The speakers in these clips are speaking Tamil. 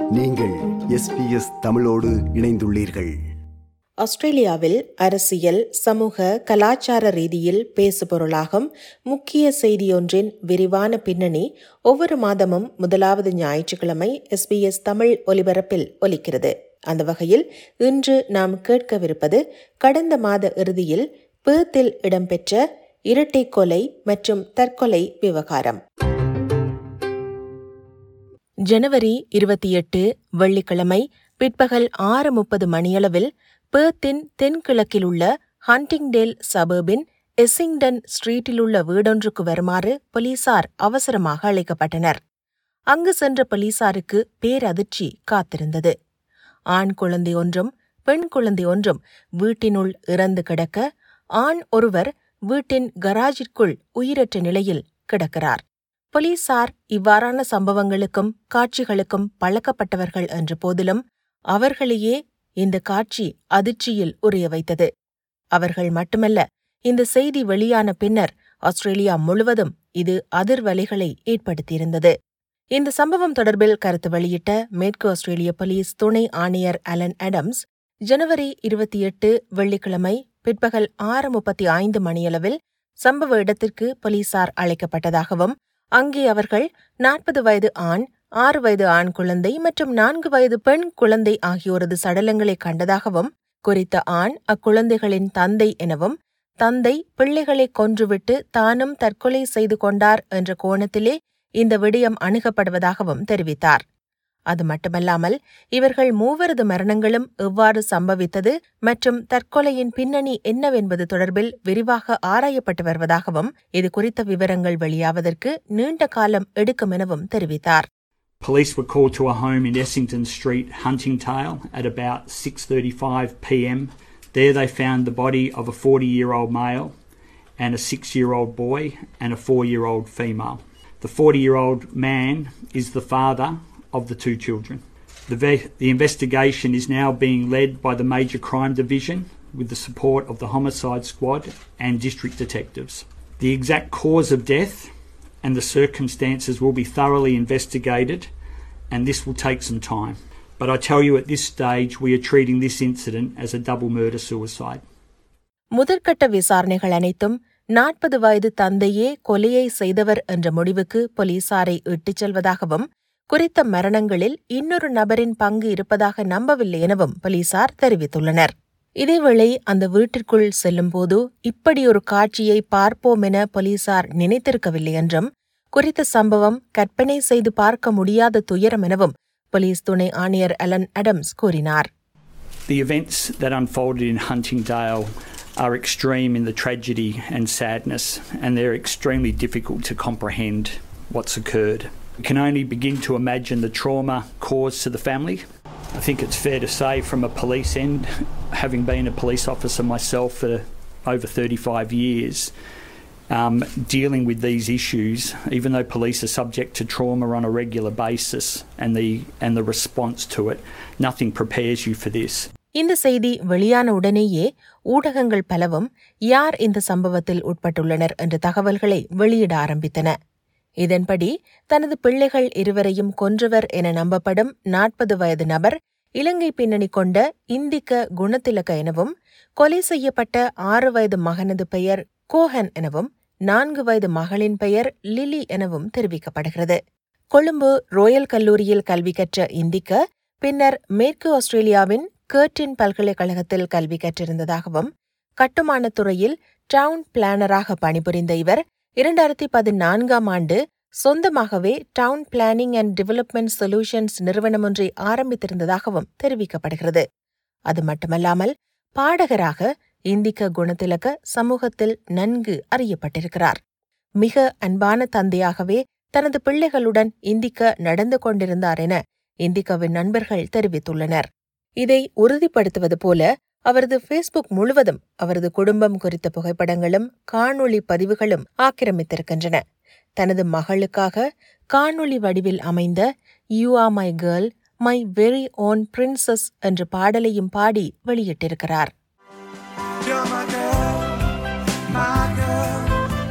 நீங்கள் எஸ்பிஎஸ் தமிழோடு இணைந்துள்ளீர்கள் ஆஸ்திரேலியாவில் அரசியல் சமூக கலாச்சார ரீதியில் பேசுபொருளாகும் முக்கிய செய்தியொன்றின் விரிவான பின்னணி ஒவ்வொரு மாதமும் முதலாவது ஞாயிற்றுக்கிழமை எஸ்பிஎஸ் தமிழ் ஒலிபரப்பில் ஒலிக்கிறது அந்த வகையில் இன்று நாம் கேட்கவிருப்பது கடந்த மாத இறுதியில் பேர்த்தில் இடம்பெற்ற இரட்டை கொலை மற்றும் தற்கொலை விவகாரம் ஜனவரி இருபத்தி எட்டு வெள்ளிக்கிழமை பிற்பகல் ஆறு முப்பது மணியளவில் பேர்த்தின் தென்கிழக்கில் உள்ள ஹண்டிங்டேல் சபர்பின் எஸ்ஸிங்டன் ஸ்ட்ரீட்டிலுள்ள வீடொன்றுக்கு வருமாறு போலீசார் அவசரமாக அழைக்கப்பட்டனர் அங்கு சென்ற போலீசாருக்கு பேரதிர்ச்சி காத்திருந்தது ஆண் குழந்தை ஒன்றும் பெண் குழந்தை ஒன்றும் வீட்டினுள் இறந்து கிடக்க ஆண் ஒருவர் வீட்டின் கராஜிற்குள் உயிரற்ற நிலையில் கிடக்கிறார் போலீசார் இவ்வாறான சம்பவங்களுக்கும் காட்சிகளுக்கும் பழக்கப்பட்டவர்கள் என்ற போதிலும் அவர்களையே இந்த காட்சி அதிர்ச்சியில் உரிய வைத்தது அவர்கள் மட்டுமல்ல இந்த செய்தி வெளியான பின்னர் ஆஸ்திரேலியா முழுவதும் இது அதிர்வலைகளை ஏற்படுத்தியிருந்தது இந்த சம்பவம் தொடர்பில் கருத்து வெளியிட்ட மேற்கு ஆஸ்திரேலிய போலீஸ் துணை ஆணையர் அலன் அடம்ஸ் ஜனவரி இருபத்தி எட்டு வெள்ளிக்கிழமை பிற்பகல் ஆறு முப்பத்தி ஐந்து மணியளவில் சம்பவ இடத்திற்கு போலீசார் அழைக்கப்பட்டதாகவும் அங்கே அவர்கள் நாற்பது வயது ஆண் ஆறு வயது ஆண் குழந்தை மற்றும் நான்கு வயது பெண் குழந்தை ஆகியோரது சடலங்களை கண்டதாகவும் குறித்த ஆண் அக்குழந்தைகளின் தந்தை எனவும் தந்தை பிள்ளைகளை கொன்றுவிட்டு தானும் தற்கொலை செய்து கொண்டார் என்ற கோணத்திலே இந்த விடயம் அணுகப்படுவதாகவும் தெரிவித்தார் அது மட்டுமல்லாமல் இவர்கள் மூவரது மரணங்களும் எவ்வாறு சம்பவித்தது மற்றும் தற்கொலையின் பின்னணி என்னவென்பது தொடர்பில் விரிவாக ஆராயப்பட்டு வருவதாகவும் இது குறித்த விவரங்கள் வெளியாவதற்கு நீண்ட காலம் எடுக்கும் எனவும் தெரிவித்தார் Police were called to a home in Essington Street, Huntingdale, at about 6:35 p.m. There they found the body of a 40-year-old male and a 6-year-old boy and a 4-year-old female. The 40-year-old man is the father of the two children. The, ve- the investigation is now being led by the Major Crime Division with the support of the Homicide Squad and district detectives. The exact cause of death and the circumstances will be thoroughly investigated, and this will take some time. But I tell you at this stage, we are treating this incident as a double murder suicide. முதற்கட்ட விசாரணைகள் அனைத்தும் நாற்பது வயது தந்தையே கொலையை செய்தவர் என்ற முடிவுக்கு போலீசாரை இட்டுச் செல்வதாகவும் குறித்த மரணங்களில் இன்னொரு நபரின் பங்கு இருப்பதாக நம்பவில்லை எனவும் போலீசார் தெரிவித்துள்ளனர் இதேவேளை அந்த வீட்டிற்குள் செல்லும்போது இப்படியொரு காட்சியை பார்ப்போம் என போலீசார் நினைத்திருக்கவில்லை என்றும் குறித்த சம்பவம் கற்பனை செய்து பார்க்க முடியாத துயரம் எனவும் போலீஸ் துணை ஆணையர் அலன் அடம்ஸ் கூறினார் The events that unfolded in Huntingdale are extreme in the tragedy and sadness, and they're extremely difficult to comprehend what's occurred. We can only begin to imagine the trauma caused to the family. I think it's fair to say, from a police end, having been a police officer myself for over 35 years, um, dealing with these issues, even though police are subject to trauma on a regular basis and the, and the response to it, nothing prepares you for this. இந்த செய்தி வெளியான உடனேயே ஊடகங்கள் பலவும் யார் இந்த சம்பவத்தில் உட்பட்டுள்ளனர் என்ற தகவல்களை வெளியிட ஆரம்பித்தன இதன்படி தனது பிள்ளைகள் இருவரையும் கொன்றவர் என நம்பப்படும் நாற்பது வயது நபர் இலங்கை பின்னணி கொண்ட இந்திக்க குணத்திலக்க எனவும் கொலை செய்யப்பட்ட ஆறு வயது மகனது பெயர் கோஹன் எனவும் நான்கு வயது மகளின் பெயர் லிலி எனவும் தெரிவிக்கப்படுகிறது கொழும்பு ரோயல் கல்லூரியில் கல்வி கற்ற இந்திக்க பின்னர் மேற்கு ஆஸ்திரேலியாவின் கேர்டின் பல்கலைக்கழகத்தில் கல்வி கற்றிருந்ததாகவும் கட்டுமானத் துறையில் டவுன் பிளானராக பணிபுரிந்த இவர் இரண்டாயிரத்தி பதினான்காம் ஆண்டு சொந்தமாகவே town planning and development solutions நிறுவனம் ஒன்றை ஆரம்பித்திருந்ததாகவும் தெரிவிக்கப்படுகிறது அது மட்டுமல்லாமல் பாடகராக இந்திக்க குணத்திலக்க சமூகத்தில் நன்கு அறியப்பட்டிருக்கிறார் மிக அன்பான தந்தையாகவே தனது பிள்ளைகளுடன் இந்திக்க நடந்து கொண்டிருந்தார் என இந்திக்காவின் நண்பர்கள் தெரிவித்துள்ளனர் இதை உறுதிப்படுத்துவது போல அவரது ஃபேஸ்புக் முழுவதும் அவரது குடும்பம் குறித்த புகைப்படங்களும் காணொளி பதிவுகளும் ஆக்கிரமித்திருக்கின்றன தனது மகளுக்காக காணொளி வடிவில் அமைந்த you are my girl my very own princess என்ற பாடலையும் பாடி வெளியிட்டிருக்கிறார் You're my girl, my girl,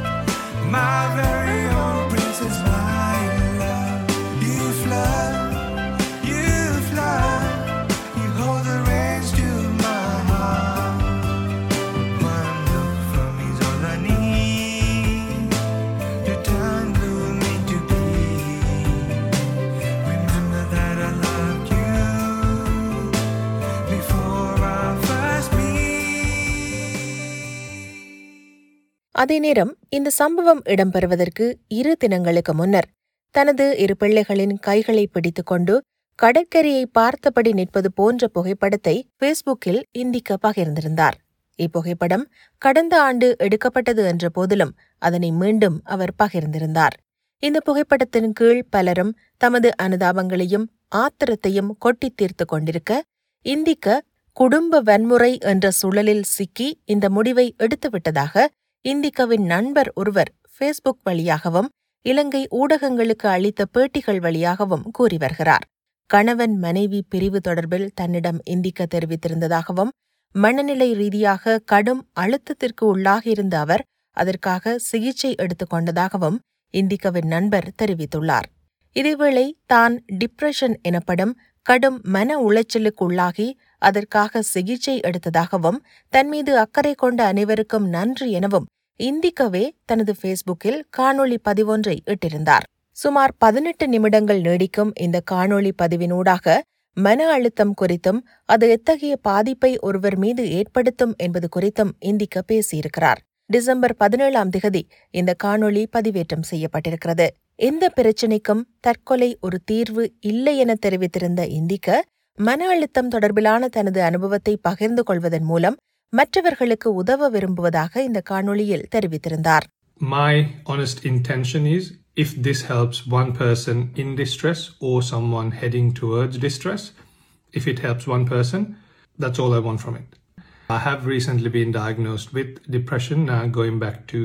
my very own princess, my love. You flood, you அதே நேரம் இந்த சம்பவம் இடம்பெறுவதற்கு இரு தினங்களுக்கு முன்னர் தனது இரு பிள்ளைகளின் கைகளை பிடித்துக்கொண்டு கடற்கரையை பார்த்தபடி நிற்பது போன்ற புகைப்படத்தை ஃபேஸ்புக்கில் இந்திக்க பகிர்ந்திருந்தார் இப்புகைப்படம் கடந்த ஆண்டு எடுக்கப்பட்டது என்ற போதிலும் அதனை மீண்டும் அவர் பகிர்ந்திருந்தார் இந்த புகைப்படத்தின் கீழ் பலரும் தமது அனுதாபங்களையும் ஆத்திரத்தையும் கொட்டித் தீர்த்து கொண்டிருக்க இந்திக்க குடும்ப வன்முறை என்ற சூழலில் சிக்கி இந்த முடிவை எடுத்துவிட்டதாக இந்திக்காவின் நண்பர் ஒருவர் ஃபேஸ்புக் வழியாகவும் இலங்கை ஊடகங்களுக்கு அளித்த பேட்டிகள் வழியாகவும் கூறி வருகிறார் கணவன் மனைவி பிரிவு தொடர்பில் தன்னிடம் இந்திக்க தெரிவித்திருந்ததாகவும் மனநிலை ரீதியாக கடும் அழுத்தத்திற்கு உள்ளாகியிருந்த அவர் அதற்காக சிகிச்சை எடுத்துக் கொண்டதாகவும் இந்திக்காவின் நண்பர் தெரிவித்துள்ளார் இதேவேளை தான் டிப்ரெஷன் எனப்படும் கடும் மன உளைச்சலுக்குள்ளாகி அதற்காக சிகிச்சை எடுத்ததாகவும் தன்மீது அக்கறை கொண்ட அனைவருக்கும் நன்றி எனவும் இந்திக்கவே தனது ஃபேஸ்புக்கில் காணொளி பதிவொன்றை இட்டிருந்தார் சுமார் பதினெட்டு நிமிடங்கள் நீடிக்கும் இந்த காணொளி பதிவினூடாக மன அழுத்தம் குறித்தும் அது எத்தகைய பாதிப்பை ஒருவர் மீது ஏற்படுத்தும் என்பது குறித்தும் இந்திக்க பேசியிருக்கிறார் டிசம்பர் பதினேழாம் திகதி இந்த காணொளி பதிவேற்றம் செய்யப்பட்டிருக்கிறது எந்த பிரச்சினைக்கும் தற்கொலை ஒரு தீர்வு இல்லை என தெரிவித்திருந்த இந்திக்க மன அழுத்தம் தொடர்பிலான தனது அனுபவத்தை பகிர்ந்து கொள்வதன் மூலம் மற்றவர்களுக்கு உதவ விரும்புவதாக இந்த காணொளியில் தெரிவித்திருந்தார் My honest intention is if this helps one person in distress or someone heading towards distress, if it helps one person, that's all I want from it. I have recently been diagnosed with depression, uh, going back to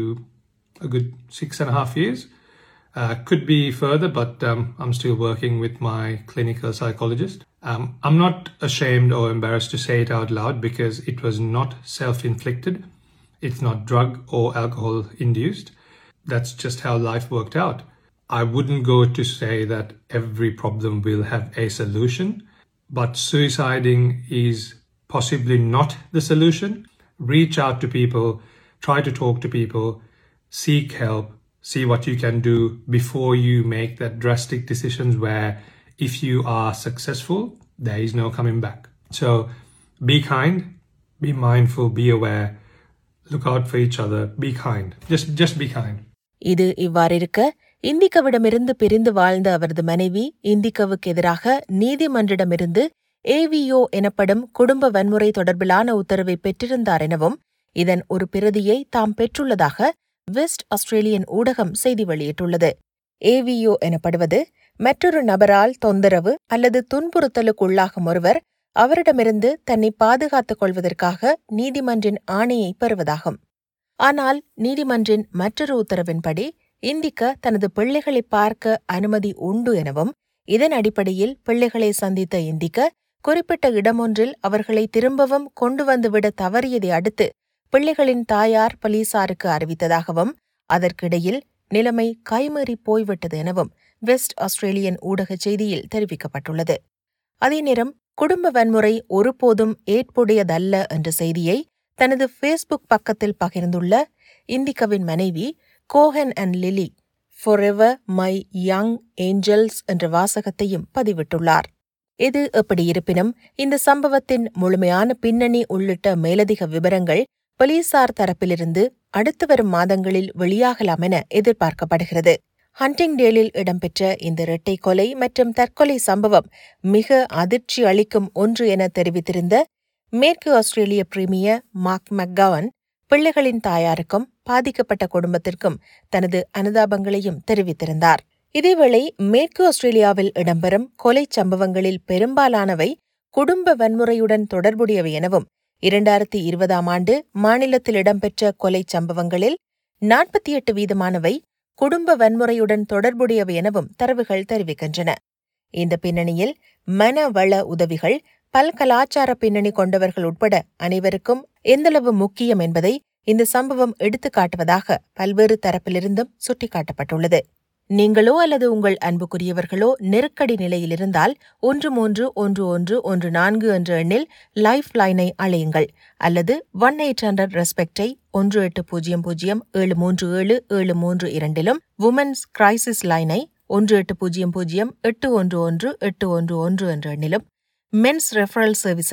a good six and a half years. Uh, could be further, but um, I'm still working with my clinical psychologist. Um, I'm not ashamed or embarrassed to say it out loud because it was not self inflicted. It's not drug or alcohol induced. That's just how life worked out. I wouldn't go to say that every problem will have a solution, but suiciding is possibly not the solution. Reach out to people, try to talk to people, seek help, see what you can do before you make that drastic decisions where if you are successful, there is no coming back. So be kind, be mindful, be aware, look out for each other, be kind. Just just be kind. இது இவ்வாறிருக்க இந்திக்கவிடமிருந்து பிரிந்து வாழ்ந்த அவரது மனைவி இந்திக்கவுக்கு எதிராக நீதிமன்றிடமிருந்து ஏவிஓ எனப்படும் குடும்ப வன்முறை தொடர்பிலான உத்தரவை பெற்றிருந்தார் எனவும் இதன் ஒரு பிரதியை தாம் பெற்றுள்ளதாக வெஸ்ட் ஆஸ்திரேலியன் ஊடகம் செய்தி வெளியிட்டுள்ளது ஏவிஓ எனப்படுவது மற்றொரு நபரால் தொந்தரவு அல்லது துன்புறுத்தலுக்குள்ளாகும் ஒருவர் அவரிடமிருந்து தன்னை பாதுகாத்துக் கொள்வதற்காக நீதிமன்றின் ஆணையை பெறுவதாகும் ஆனால் நீதிமன்றின் மற்றொரு உத்தரவின்படி இந்திக்க தனது பிள்ளைகளை பார்க்க அனுமதி உண்டு எனவும் இதன் அடிப்படையில் பிள்ளைகளை சந்தித்த இந்திக்க குறிப்பிட்ட இடமொன்றில் அவர்களை திரும்பவும் கொண்டு வந்துவிட தவறியதை அடுத்து பிள்ளைகளின் தாயார் போலீசாருக்கு அறிவித்ததாகவும் அதற்கிடையில் நிலைமை கைமீறி போய்விட்டது எனவும் வெஸ்ட் ஆஸ்திரேலியன் ஊடக செய்தியில் தெரிவிக்கப்பட்டுள்ளது அதே நேரம் குடும்ப வன்முறை ஒருபோதும் ஏற்புடையதல்ல என்ற செய்தியை தனது ஃபேஸ்புக் பக்கத்தில் பகிர்ந்துள்ள இந்திக்கவின் மனைவி Cohen and Lily forever my young angels என்ற வாசகத்தையும் பதிவிட்டுள்ளார் எது எப்படி இருப்பினும் இந்த சம்பவத்தின் முழுமையான பின்னணி உள்ளிட்ட மேலதிக விவரங்கள் போலீசார் தரப்பிலிருந்து அடுத்து வரும் மாதங்களில் வெளியாகலாம் என எதிர்பார்க்கப்படுகிறது ஹண்டிங்டேலில் இடம்பெற்ற இந்த இரட்டை கொலை மற்றும் தற்கொலை சம்பவம் மிக அதிர்ச்சி அளிக்கும் ஒன்று என தெரிவித்திருந்த மேற்கு ஆஸ்திரேலிய பிரீமியர் மார்க் மெக்கவன் பிள்ளைகளின் தாயாருக்கும் பாதிக்கப்பட்ட குடும்பத்திற்கும் தனது அனுதாபங்களையும் தெரிவித்திருந்தார் இதேவேளை மேற்கு ஆஸ்திரேலியாவில் இடம்பெறும் கொலை சம்பவங்களில் பெரும்பாலானவை குடும்ப வன்முறையுடன் தொடர்புடையவை எனவும் இரண்டாயிரத்தி இருபதாம் ஆண்டு மாநிலத்தில் இடம்பெற்ற கொலை சம்பவங்களில் நாற்பத்தி எட்டு வீதமானவை குடும்ப வன்முறையுடன் தொடர்புடையவை எனவும் தரவுகள் தெரிவிக்கின்றன இந்த பின்னணியில் மனவள உதவிகள் பல்கலாச்சார பின்னணி கொண்டவர்கள் உட்பட அனைவருக்கும் எந்தளவு முக்கியம் என்பதை இந்த சம்பவம் எடுத்துக்காட்டுவதாக பல்வேறு தரப்பிலிருந்தும் சுட்டிக்காட்டப்பட்டுள்ளது நீங்களோ அல்லது உங்கள் அன்புக்குரியவர்களோ நெருக்கடி நிலையில் இருந்தால் ஒன்று மூன்று ஒன்று ஒன்று ஒன்று நான்கு என்ற எண்ணில் லைஃப் லைனை அழையுங்கள் அல்லது ஒன் எயிட் ஹண்ட்ரட் ரெஸ்பெக்டை ஒன்று எட்டு பூஜ்ஜியம் பூஜ்ஜியம் ஏழு மூன்று ஏழு ஏழு மூன்று இரண்டிலும் உமன்ஸ் கிரைசிஸ் லைனை ஒன்று எட்டு பூஜ்ஜியம் பூஜ்ஜியம் எட்டு ஒன்று ஒன்று எட்டு ஒன்று ஒன்று என்ற எண்ணிலும் மென்ஸ் ரெஃபரல் சர்வீஸை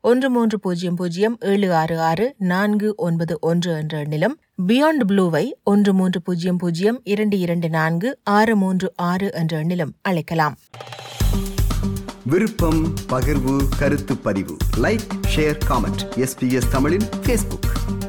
ஒன்று மூன்று பூஜ்ஜியம் பூஜ்ஜியம் ஏழு ஆறு ஆறு நான்கு ஒன்பது ஒன்று என்ற எண்ணிலும் பியாண்ட் ப்ளூவை ஒன்று மூன்று பூஜ்ஜியம் பூஜ்ஜியம் இரண்டு இரண்டு நான்கு ஆறு மூன்று ஆறு என்ற எண்ணிலும் அழைக்கலாம் விருப்பம் பகிர்வு கருத்து பதிவு லைக் ஷேர் காமெண்ட் எஸ்பிஎஸ் தமிழின் ஃபேஸ்புக்